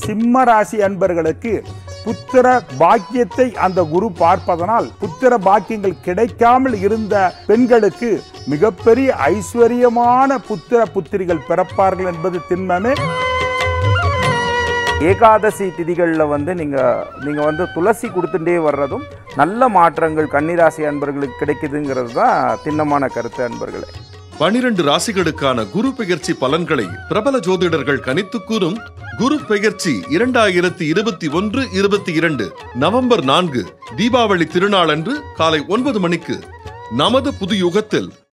சிம்ம ராசி அன்பர்களுக்கு புத்திர பாக்கியத்தை அந்த குரு பார்ப்பதனால் புத்திர பாக்கியங்கள் கிடைக்காமல் இருந்த பெண்களுக்கு மிகப்பெரிய ஐஸ்வர்யமான புத்திர புத்திரிகள் பிறப்பார்கள் என்பது திண்மமே ஏகாதசி திதிகளில் வந்து நீங்கள் நீங்கள் வந்து துளசி கொடுத்துட்டே வர்றதும் நல்ல மாற்றங்கள் கன்னிராசி அன்பர்களுக்கு கிடைக்குதுங்கிறது தான் திண்ணமான கருத்து அன்பர்களே பனிரெண்டு ராசிகளுக்கான குரு பெயர்ச்சி பலன்களை பிரபல ஜோதிடர்கள் கணித்து கூறும் குரு பெயர்ச்சி இரண்டாயிரத்தி இருபத்தி ஒன்று இருபத்தி இரண்டு நவம்பர் நான்கு தீபாவளி திருநாளன்று காலை ஒன்பது மணிக்கு நமது புது யுகத்தில்